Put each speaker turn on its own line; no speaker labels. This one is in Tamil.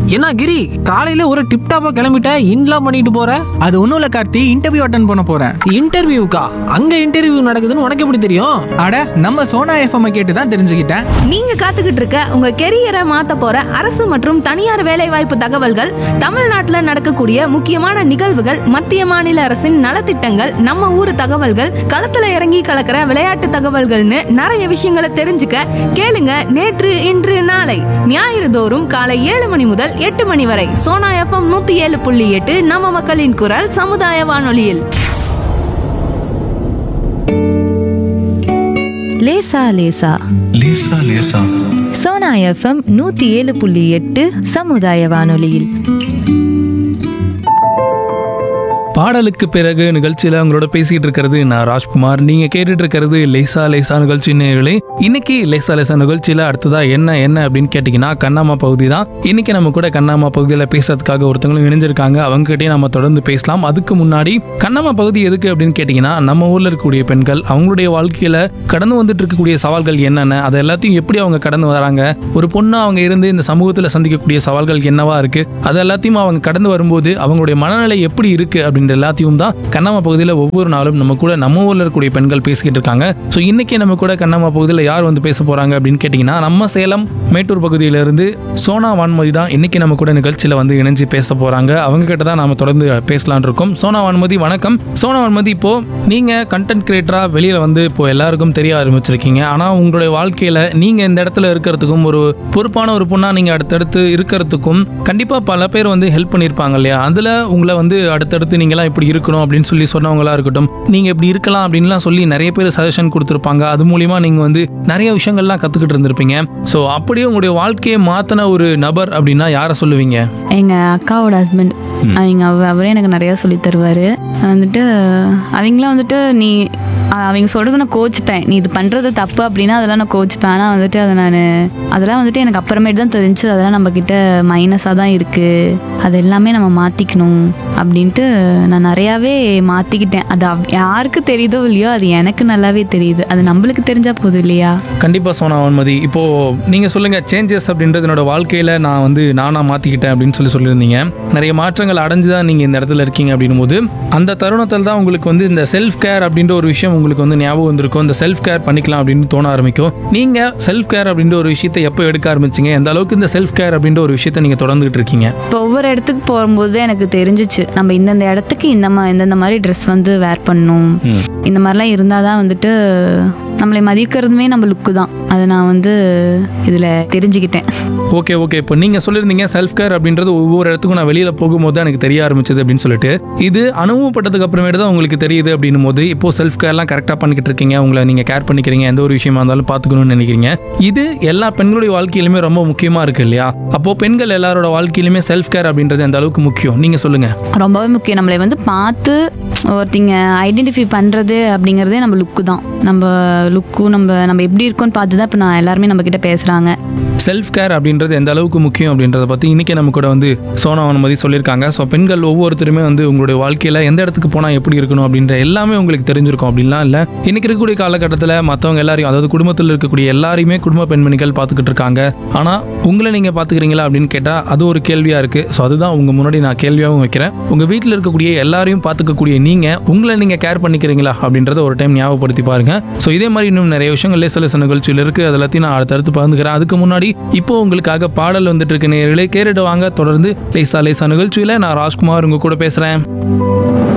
என்ன கிரி காலையில ஒரு டிப் டாப்பா கிளம்பிட்ட இன்லாம் பண்ணிட்டு போற
அது ஒன்றும் இல்லை கார்த்தி இன்டர்வியூ அட்டன் பண்ண போகிறேன்
இன்டர்வியூக்கா அங்க இன்டர்வியூ நடக்குதுன்னு உனக்கு எப்படி தெரியும்
அட நம்ம சோனா எஃப்எம் கேட்டு தான் தெரிஞ்சுக்கிட்டேன்
நீங்க காத்துக்கிட்டு இருக்க உங்க கெரியரை மாத்த போற அரசு மற்றும் தனியார் வேலைவாய்ப்பு தகவல்கள் தமிழ்நாட்டுல நடக்கக்கூடிய முக்கியமான நிகழ்வுகள் மத்திய மாநில அரசின் நலத்திட்டங்கள் நம்ம ஊர் தகவல்கள் களத்துல இறங்கி கலக்கிற விளையாட்டு தகவல்கள்னு நிறைய விஷயங்களை தெரிஞ்சுக்க கேளுங்க நேற்று இன்று நாளை ஞாயிறு தோறும் காலை ஏழு மணி முதல் எட்டு மணி வரை சோனா எஃப்எம் நூத்தி ஏழு புள்ளி எட்டு நம்ம மக்களின் குரல் சமுதாய வானொலியில்
லேசா லேசா
லேசா லேசா
சோனா எஃப்எம் நூத்தி ஏழு புள்ளி எட்டு சமுதாய வானொலியில்
பாடலுக்கு பிறகு நிகழ்ச்சியில உங்களோட பேசிட்டு இருக்கிறது நான் ராஜ்குமார் நீங்க கேட்டுட்டு இருக்கிறது லேசா லேசா நிகழ்ச்சி நேர்களே இன்னைக்கு லேசா லேசா நிகழ்ச்சியில அடுத்ததா என்ன என்ன அப்படின்னு கேட்டீங்கன்னா கண்ணாமா பகுதி தான் இன்னைக்கு நம்ம கூட கண்ணாமா பகுதியில் பேசுறதுக்காக ஒருத்தவங்களும் இணைஞ்சிருக்காங்க அவங்க கிட்டே நம்ம தொடர்ந்து பேசலாம் அதுக்கு முன்னாடி கண்ணாமா பகுதி எதுக்கு அப்படின்னு கேட்டீங்கன்னா நம்ம ஊர்ல இருக்கக்கூடிய பெண்கள் அவங்களுடைய வாழ்க்கையில கடந்து வந்துட்டு இருக்கக்கூடிய சவால்கள் என்னென்ன அதை எல்லாத்தையும் எப்படி அவங்க கடந்து வராங்க ஒரு பொண்ணா அவங்க இருந்து இந்த சமூகத்துல சந்திக்கக்கூடிய சவால்கள் என்னவா இருக்கு அது எல்லாத்தையும் அவங்க கடந்து வரும்போது அவங்களுடைய மனநிலை எப்படி இருக்கு அப்படின்ற எல்லாத்தையும் தான் கண்ணாமா பகுதியில் ஒவ்வொரு நாளும் நம்ம கூட நம்ம ஊர்ல இருக்கக்கூடிய பெண்கள் பேசிக்கிட்டு இருக்காங்க ஸோ இன்னைக்கு நம்ம கூட கண்ணாமா பகுதியில் யார் வந்து பேச போறாங்க அப்படின்னு கேட்டிங்கன்னா நம்ம சேலம் மேட்டூர் பகுதியிலிருந்து சோனா வான்மதி தான் இன்னைக்கு நம்ம கூட நிகழ்ச்சியில வந்து இணைஞ்சு பேச போறாங்க அவங்க கிட்ட தான் நாம தொடர்ந்து பேசலாம்னு இருக்கோம் சோனா வான்மதி வணக்கம் சோனா வான்மதி இப்போ நீங்க கண்டென்ட் கிரியேட்டரா வெளியில வந்து இப்போ எல்லாருக்கும் தெரிய ஆரம்பிச்சிருக்கீங்க ஆனா உங்களுடைய வாழ்க்கையில நீங்க இந்த இடத்துல இருக்கிறதுக்கும் ஒரு பொறுப்பான ஒரு பொண்ணா நீங்க அடுத்தடுத்து இருக்கிறதுக்கும் கண்டிப்பா பல பேர் வந்து ஹெல்ப் பண்ணியிருப்பாங்க இல்லையா அதுல உங்களை வந்து அடுத்தடுத்து நீங்களாம் இப்படி இருக்கணும் அப்படின்னு சொல்லி சொன்னவங்களா இருக்கட்டும் நீங்க இப்படி இருக்கலாம் அப்படின்லாம் சொல்லி நிறைய பேர் சஜஷன் கொடுத்துருப்பாங்க அது மூலியமா நீங்க வந்து நிறைய விஷயங்கள்லாம் கத்துக்கிட்டு இருந்திருப்பீங்க ஸோ அப்படியே உங்களுடைய வாழ்க்கையை மாத்தின ஒரு நபர் அப்படின்னா யாரை சொல்லுவீங்க
எங்கள் அக்காவோட ஹஸ்பண்ட் அவங்க அவ அவரே எனக்கு நிறையா சொல்லி தருவார் வந்துட்டு அவங்களாம் வந்துட்டு நீ அ- அவங்க சொல்கிறத நான் கோச்சிப்பேன் நீ இது பண்ணுறது தப்பு அப்படின்னா அதெல்லாம் நான் கோச்சிப்பேன் ஆனால் வந்துட்டு அதை நான் அதெல்லாம் வந்துட்டு எனக்கு அப்புறமேட்டு தான் தெரிஞ்சு அதெல்லாம் நம்மக்கிட்ட மைனஸாக தான் இருக்குது அது எல்லாமே நம்ம மாற்றிக்கணும் அப்படின்ட்டு நான் நிறையாவே மாற்றிக்கிட்டேன் அது அவ்- யாருக்கு தெரியுதோ இல்லையோ அது எனக்கு நல்லாவே தெரியுது அது நம்மளுக்கு தெரிஞ்சால் போதும் இல்லையா
கண்டிப்பா சோனா வான்மதி இப்போ நீங்க சொல்லுங்க சேஞ்சஸ் அப்படின்றது என்னோட வாழ்க்கையில நான் வந்து நானா மாத்திக்கிட்டேன் அப்படின்னு சொல்லி சொல்லியிருந்தீங்க நிறைய மாற்றங்கள் அடைஞ்சு தான் நீங்க இந்த இடத்துல இருக்கீங்க அப்படின்னும் போது அந்த தருணத்தில் தான் உங்களுக்கு வந்து இந்த செல்ஃப் கேர் அப்படின்ற ஒரு விஷயம் உங்களுக்கு வந்து ஞாபகம் வந்திருக்கும் இந்த செல்ஃப் கேர் பண்ணிக்கலாம் அப்படின்னு தோண ஆரம்பிக்கும் நீங்க செல்ஃப் கேர் அப்படின்ற ஒரு விஷயத்தை எப்போ எடுக்க ஆரம்பிச்சீங்க எந்த அளவுக்கு இந்த செல்ஃப் கேர் அப்படின்ற ஒரு விஷயத்தை நீங்க தொடர்ந்துகிட்டு இருக்கீங்க
இப்போ ஒவ்வொரு இடத்துக்கு போகும்போது எனக்கு தெரிஞ்சிச்சு நம்ம இந்தந்த இடத்துக்கு இந்த மா இந்தந்த மாதிரி ட்ரெஸ் வந்து வேர் பண்ணணும் இந்த மாதிரிலாம் இருந்தால் தான் வந்துட்டு நம்மளை மதிக்கிறதுமே நம்ம லுக்கு தான் அதை நான் வந்து இதில் தெரிஞ்சுக்கிட்டேன்
ஓகே ஓகே இப்போ நீங்க சொல்லியிருந்தீங்க செல்ஃப் கேர் அப்படின்றது ஒவ்வொரு இடத்துக்கும் நான் வெளியில போகும்போது தான் எனக்கு தெரிய ஆரம்பிச்சது அப்படின்னு சொல்லிட்டு இது அனுபவப்பட்டதுக்கு அப்புறமேட்டு தான் உங்களுக்கு தெரியுது அப்படின்னும் போது இப்போ செல்ஃப் கேர்லாம் கரெக்டாக பண்ணிக்கிட்டு இருக்கீங்க உங்களை நீங்க கேர் பண்ணிக்கிறீங்க எந்த ஒரு விஷயமா இருந்தாலும் பார்த்துக்கணும்னு நினைக்கிறீங்க இது எல்லா பெண்களுடைய வாழ்க்கையிலுமே ரொம்ப முக்கியமா இருக்கு இல்லையா அப்போ பெண்கள் எல்லாரோட வாழ்க்கையிலுமே செல்ஃப் கேர் அப்படின்றது எந்த அளவுக்கு முக்கியம் நீங்க சொல்லுங்க
ரொம்பவே முக்கியம் நம்மளை வந்து பார்த்து ஒருத்திங்க ஐடென்டிஃபை பண்ணுறது அப்படிங்கிறதே நம்ம லுக்கு தான் நம்ம லுக்கும் நம்ம நம்ம எப்படி இருக்கோம்னு பார்த்து தான் இப்போ நான் எல்லாருமே நம்ம கிட்ட பேசுகிறாங்க
செல்ஃப் கேர் அப்படின்றது எந்த அளவுக்கு முக்கியம் அப்படின்றத பற்றி இன்னைக்கு நம்ம கூட வந்து சோனா அனுமதி சொல்லியிருக்காங்க ஸோ பெண்கள் ஒவ்வொருத்தருமே வந்து உங்களுடைய வாழ்க்கையில் எந்த இடத்துக்கு போனால் எப்படி இருக்கணும் அப்படின்ற எல்லாமே உங்களுக்கு தெரிஞ்சிருக்கும் அப்படின்லாம் இல்லை இன்னைக்கு இருக்கக்கூடிய காலகட்டத்தில் மற்றவங்க எல்லாரையும் அதாவது குடும்பத்தில் இருக்கக்கூடிய எல்லாரையுமே குடும்ப பெண்மணிகள் பார்த்துக்கிட்டு இருக்காங்க ஆனால் உங்களை நீங்கள் பார்த்துக்கிறீங்களா அப்படின்னு கேட்டால் அது ஒரு கேள்வியாக இருக்குது ஸோ அதுதான் உங்கள் முன்னாடி நான் கேள்வியாகவும் வைக்கிறேன் உங்கள் வீட்டில் இருக்கக்கூடிய எல்லாரையும் பார்த்துக்கக்கூடிய நீங்கள் உங்களை நீங்கள் கேர் பண்ணிக்கிறீங்களா அப்படின்றத ஒரு டைம் ஞாபகப்படுத்தி பாருங்க ஸோ இதே மாதிரி இன்னும் நிறைய விஷயங்கள் லேச லேச நிகழ்ச்சியில் இருக்குது அது எல்லாத்தையும் நான் அடுத்தடுத்து பகிர்ந்துக்கிறேன் அதுக்கு முன்னாடி இப்போ உங்களுக்காக பாடல் வந்துட்டு இருக்க நேர்களே கேட்டுட்டு வாங்க தொடர்ந்து லேசா லேசா நிகழ்ச்சியில் நான் ராஜ்குமார் உங்க கூட பேசுகிறேன்